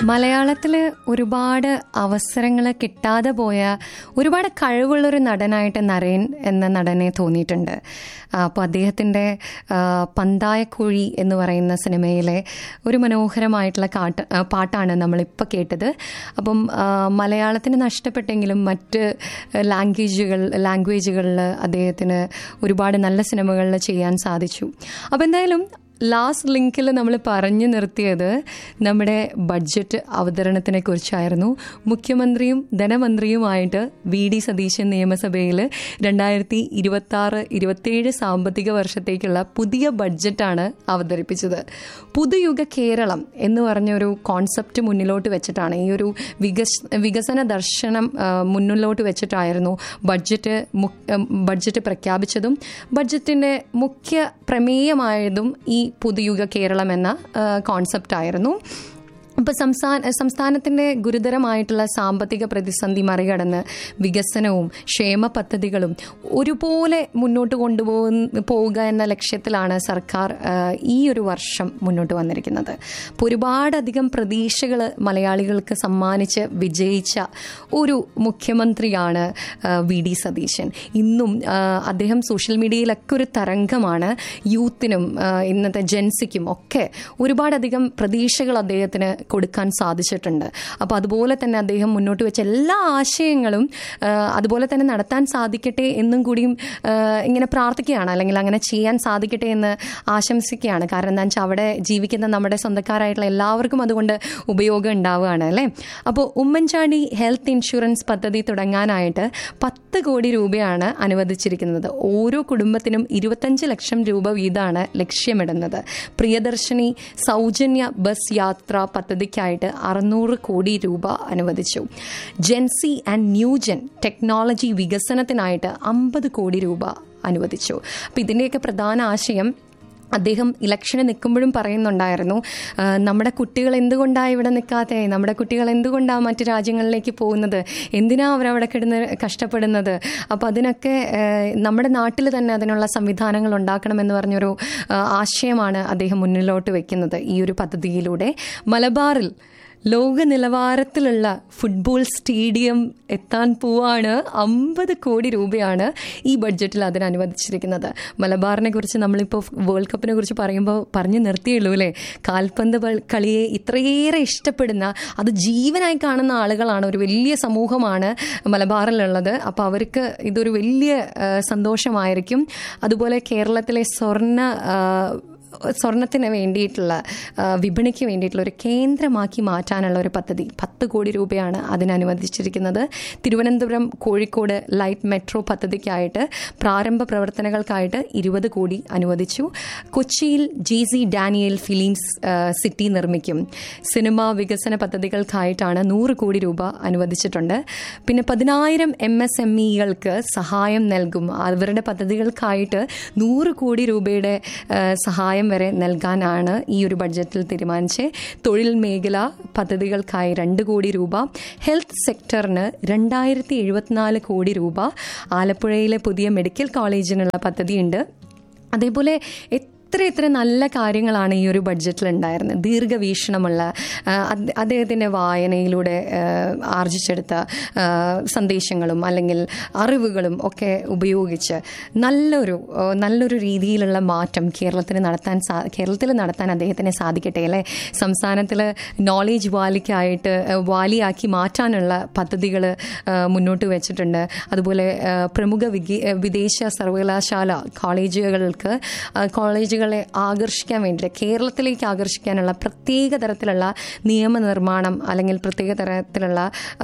മലയാളത്തിൽ ഒരുപാട് അവസരങ്ങൾ കിട്ടാതെ പോയ ഒരുപാട് കഴിവുള്ളൊരു നടനായിട്ട് നരേൻ എന്ന നടനെ തോന്നിയിട്ടുണ്ട് അപ്പോൾ അദ്ദേഹത്തിൻ്റെ പന്തായക്കുഴി എന്ന് പറയുന്ന സിനിമയിലെ ഒരു മനോഹരമായിട്ടുള്ള കാട്ട് ആ, പാട്ടാണ് നമ്മളിപ്പോൾ കേട്ടത് അപ്പം ആ, മലയാളത്തിന് നഷ്ടപ്പെട്ടെങ്കിലും മറ്റ് ലാംഗ്വേജുകൾ ലാംഗ്വേജുകളിൽ അദ്ദേഹത്തിന് ഒരുപാട് നല്ല സിനിമകളിൽ ചെയ്യാൻ സാധിച്ചു അപ്പോൾ എന്തായാലും ലാസ്റ്റ് ലിങ്കിൽ നമ്മൾ പറഞ്ഞു നിർത്തിയത് നമ്മുടെ ബഡ്ജറ്റ് അവതരണത്തിനെ കുറിച്ചായിരുന്നു മുഖ്യമന്ത്രിയും ധനമന്ത്രിയുമായിട്ട് വി ഡി സതീശൻ നിയമസഭയിൽ രണ്ടായിരത്തി ഇരുപത്തി ആറ് ഇരുപത്തിയേഴ് സാമ്പത്തിക വർഷത്തേക്കുള്ള പുതിയ ബഡ്ജറ്റാണ് അവതരിപ്പിച്ചത് പുതുയുഗ കേരളം എന്ന് പറഞ്ഞ ഒരു കോൺസെപ്റ്റ് മുന്നിലോട്ട് വെച്ചിട്ടാണ് ഈ ഒരു വികസ് വികസന ദർശനം ആ, മുന്നിലോട്ട് വെച്ചിട്ടായിരുന്നു ബഡ്ജറ്റ് മു- ഉം, ബഡ്ജറ്റ് പ്രഖ്യാപിച്ചതും ബഡ്ജറ്റിൻ്റെ മുഖ്യ പ്രമേയമായതും ഈ പുതുയുഗ കേരളം എന്ന കോൺസെപ്റ്റ് ആയിരുന്നു ഇപ്പോൾ സംസ്ഥാന സംസ്ഥാനത്തിൻ്റെ ഗുരുതരമായിട്ടുള്ള സാമ്പത്തിക പ്രതിസന്ധി മറികടന്ന് വികസനവും ക്ഷേമ പദ്ധതികളും ഒരുപോലെ മുന്നോട്ട് കൊണ്ടുപോകുന്ന പോവുക എന്ന ലക്ഷ്യത്തിലാണ് സർക്കാർ ആ, ഈ ഒരു വർഷം മുന്നോട്ട് വന്നിരിക്കുന്നത് അപ്പോൾ ഒരുപാടധികം പ്രതീക്ഷകൾ മലയാളികൾക്ക് സമ്മാനിച്ച് വിജയിച്ച ഒരു മുഖ്യമന്ത്രിയാണ് ആ, വി ഡി സതീശൻ ഇന്നും ആ, അദ്ദേഹം സോഷ്യൽ മീഡിയയിലൊക്കെ ഒരു തരംഗമാണ് യൂത്തിനും ആ, ഇന്നത്തെ ജെൻസിക്കും ഒക്കെ ഒരുപാടധികം പ്രതീക്ഷകൾ അദ്ദേഹത്തിന് കൊടുക്കാൻ സാധിച്ചിട്ടുണ്ട് അപ്പോൾ അതുപോലെ തന്നെ അദ്ദേഹം മുന്നോട്ട് വെച്ച എല്ലാ ആശയങ്ങളും ആ, അതുപോലെ തന്നെ നടത്താൻ സാധിക്കട്ടെ എന്നും കൂടിയും ആ, ഇങ്ങനെ പ്രാർത്ഥിക്കുകയാണ് അല്ലെങ്കിൽ അങ്ങനെ ചെയ്യാൻ സാധിക്കട്ടെ എന്ന് ആശംസിക്കുകയാണ് കാരണം എന്താ വെച്ചാൽ അവിടെ ജീവിക്കുന്ന നമ്മുടെ സ്വന്തക്കാരായിട്ടുള്ള എല്ലാവർക്കും അതുകൊണ്ട് ഉപയോഗം ഉണ്ടാവുകയാണ് അല്ലേ അപ്പോൾ ഉമ്മൻചാണ്ടി ഹെൽത്ത് ഇൻഷുറൻസ് പദ്ധതി തുടങ്ങാനായിട്ട് പത്ത് കോടി രൂപയാണ് അനുവദിച്ചിരിക്കുന്നത് ഓരോ കുടുംബത്തിനും ഇരുപത്തഞ്ച് ലക്ഷം രൂപ വീതമാണ് ലക്ഷ്യമിടുന്നത് പ്രിയദർശിനി സൗജന്യ ബസ് യാത്ര പദ്ധതിക്കായിട്ട് അറുന്നൂറ് കോടി രൂപ അനുവദിച്ചു ജെൻസി ആൻഡ് ന്യൂജൻ ടെക്നോളജി വികസനത്തിനായിട്ട് അമ്പത് കോടി രൂപ അനുവദിച്ചു അപ്പം ഇതിൻ്റെയൊക്കെ പ്രധാന ആശയം അദ്ദേഹം ഇലക്ഷന് നിൽക്കുമ്പോഴും പറയുന്നുണ്ടായിരുന്നു ആ, നമ്മുടെ കുട്ടികൾ എന്തുകൊണ്ടാണ് ഇവിടെ നിൽക്കാതെ നമ്മുടെ കുട്ടികൾ എന്തുകൊണ്ടാണ് മറ്റു രാജ്യങ്ങളിലേക്ക് പോകുന്നത് എന്തിനാ അവരവിടെ കിടന്ന് കഷ്ടപ്പെടുന്നത് അപ്പോൾ അതിനൊക്കെ ആ, നമ്മുടെ നാട്ടിൽ തന്നെ അതിനുള്ള സംവിധാനങ്ങൾ ഉണ്ടാക്കണമെന്ന് പറഞ്ഞൊരു ആ, ആശയമാണ് അദ്ദേഹം മുന്നിലോട്ട് വെക്കുന്നത് ഈ ഒരു പദ്ധതിയിലൂടെ മലബാറിൽ ലോക നിലവാരത്തിലുള്ള ഫുട്ബോൾ സ്റ്റേഡിയം എത്താൻ പോവാണ് അമ്പത് കോടി രൂപയാണ് ഈ ബഡ്ജറ്റിൽ അതിന് അനുവദിച്ചിരിക്കുന്നത് മലബാറിനെ കുറിച്ച് നമ്മളിപ്പോൾ വേൾഡ് കപ്പിനെ കുറിച്ച് പറയുമ്പോൾ പറഞ്ഞു നിർത്തിയുള്ളൂ അല്ലേ കാൽപന്ത് ബൾ- കളിയെ ഇത്രയേറെ ഇഷ്ടപ്പെടുന്ന അത് ജീവനായി കാണുന്ന ആളുകളാണ് ഒരു വലിയ സമൂഹമാണ് മലബാറിലുള്ളത് അപ്പോൾ അവർക്ക് ഇതൊരു വലിയ ആ, സന്തോഷമായിരിക്കും അതുപോലെ കേരളത്തിലെ സ്വർണ്ണ ആ, സ്വർണത്തിന് വേണ്ടിയിട്ടുള്ള ആ, വിപണിക്ക് വേണ്ടിയിട്ടുള്ള ഒരു കേന്ദ്രമാക്കി മാറ്റാനുള്ള ഒരു പദ്ധതി പത്ത് കോടി രൂപയാണ് അതിന് അനുവദിച്ചിരിക്കുന്നത് തിരുവനന്തപുരം കോഴിക്കോട് ലൈറ്റ് മെട്രോ പദ്ധതിക്കായിട്ട് പ്രാരംഭ പ്രവർത്തനങ്ങൾക്കായിട്ട് ഇരുപത് കോടി അനുവദിച്ചു കൊച്ചിയിൽ ജി സി ഡാനിയൽ ഫിലിംസ് ആ, സിറ്റി നിർമ്മിക്കും സിനിമ വികസന പദ്ധതികൾക്കായിട്ടാണ് നൂറ് കോടി രൂപ അനുവദിച്ചിട്ടുണ്ട് പിന്നെ പതിനായിരം എം എസ് എം ഇകൾക്ക് സഹായം നൽകും അവരുടെ പദ്ധതികൾക്കായിട്ട് നൂറ് കോടി രൂപയുടെ ആ, സഹായം വരെ നൽകാനാണ് ഈ ഒരു ബഡ്ജറ്റിൽ തീരുമാനിച്ച് തൊഴിൽ മേഖല പദ്ധതികൾക്കായി രണ്ട് കോടി രൂപ ഹെൽത്ത് സെക്ടറിന് രണ്ടായിരത്തി എഴുപത്തിനാല് കോടി രൂപ ആലപ്പുഴയിലെ പുതിയ മെഡിക്കൽ കോളേജിനുള്ള പദ്ധതിയുണ്ട് അതേപോലെ എത്ര എത്ര നല്ല കാര്യങ്ങളാണ് ഈ ഒരു ബഡ്ജറ്റിൽ ഉണ്ടായിരുന്നത് ദീർഘവീക്ഷണമുള്ള ആ, അദ്- അദ്ദേഹത്തിൻ്റെ വായനയിലൂടെ ആ, ആർജിച്ചെടുത്ത ആ, സന്ദേശങ്ങളും അല്ലെങ്കിൽ അറിവുകളും ഒക്കെ ഉപയോഗിച്ച് നല്ലൊരു ആ, നല്ലൊരു രീതിയിലുള്ള മാറ്റം കേരളത്തിന് നടത്താൻ സാ കേരളത്തിൽ നടത്താൻ അദ്ദേഹത്തിന് സാധിക്കട്ടെ അല്ലേ സംസ്ഥാനത്തിൽ നോളേജ് വാലിക്കായിട്ട് ആ, വാലിയാക്കി മാറ്റാനുള്ള പദ്ധതികൾ മുന്നോട്ട് വെച്ചിട്ടുണ്ട് അതുപോലെ ആ, പ്രമുഖ വിഗി- വിദേശ സർവകലാശാല കോളേജുകൾക്ക് ആ, കോളേജുകളെ ആകർഷിക്കാൻ വേണ്ടിയിട്ട് കേരളത്തിലേക്ക് ആകർഷിക്കാനുള്ള പ്രത്യേക തരത്തിലുള്ള നിയമനിർമ്മാണം അല്ലെങ്കിൽ പ്രത്യേക തരത്തിലുള്ള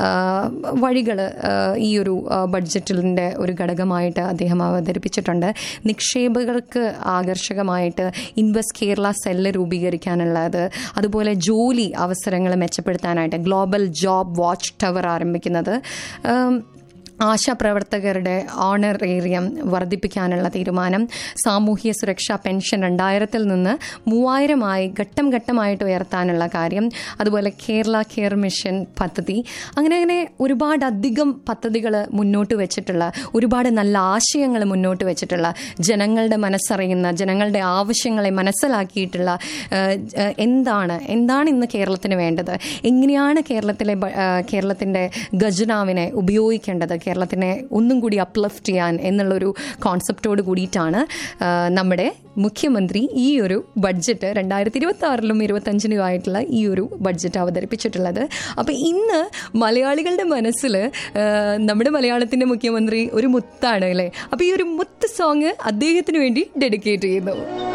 വഴികൾ ഈ ഒരു ആ, ബഡ്ജറ്റിൻ്റെ ഒരു ഘടകമായിട്ട് അദ്ദേഹം അവതരിപ്പിച്ചിട്ടുണ്ട് നിക്ഷേപകർക്ക് ആകർഷകമായിട്ട് ഇൻവെസ്റ്റ് കേരള സെല്ല് രൂപീകരിക്കാനുള്ളത് അതുപോലെ ജോലി അവസരങ്ങൾ മെച്ചപ്പെടുത്താനായിട്ട് ഗ്ലോബൽ ജോബ് വാച്ച് ടവർ ആരംഭിക്കുന്നത് ആം, ആശാപ്രവർത്തകരുടെ ഓണറേറിയം വർദ്ധിപ്പിക്കാനുള്ള തീരുമാനം സാമൂഹ്യ സുരക്ഷാ പെൻഷൻ രണ്ടായിരത്തിൽ നിന്ന് മൂവായിരമായി ഘട്ടം ഘട്ടമായിട്ട് ഉയർത്താനുള്ള കാര്യം അതുപോലെ കേരള കെയർ മിഷൻ പദ്ധതി അങ്ങനെ അങ്ങനെ ഒരുപാട് അധികം പദ്ധതികൾ മുന്നോട്ട് വെച്ചിട്ടുള്ള ഒരുപാട് നല്ല ആശയങ്ങൾ മുന്നോട്ട് വെച്ചിട്ടുള്ള ജനങ്ങളുടെ മനസ്സറിയുന്ന ജനങ്ങളുടെ ആവശ്യങ്ങളെ മനസ്സിലാക്കിയിട്ടുള്ള ഏഹ്, ഏഹ്, എന്താണ് എന്താണ് ഇന്ന് കേരളത്തിന് വേണ്ടത് എങ്ങനെയാണ് കേരളത്തിലെ ബ- ഏഹ്, കേരളത്തിൻ്റെ ഖജനാവിനെ ഉപയോഗിക്കേണ്ടത് കേരളത്തിനെ ഒന്നും കൂടി അപ്ലിഫ്റ്റ് ചെയ്യാൻ എന്നുള്ളൊരു കോൺസെപ്റ്റോട് കൂടിയിട്ടാണ് ഏഹ്, നമ്മുടെ മുഖ്യമന്ത്രി ഈ ഒരു ബഡ്ജറ്റ് രണ്ടായിരത്തി ഇരുപത്തി ആറിലും ഇരുപത്തഞ്ചിനും ആയിട്ടുള്ള ഈ ഒരു ബഡ്ജറ്റ് അവതരിപ്പിച്ചിട്ടുള്ളത് അപ്പോൾ ഇന്ന് മലയാളികളുടെ മനസ്സിൽ ഏഹ്, നമ്മുടെ മലയാളത്തിൻ്റെ മുഖ്യമന്ത്രി ഒരു മുത്താണ് അല്ലേ അപ്പോൾ ഈ ഒരു മുത്ത് സോങ് അദ്ദേഹത്തിന് വേണ്ടി ഡെഡിക്കേറ്റ് ചെയ്യുന്നു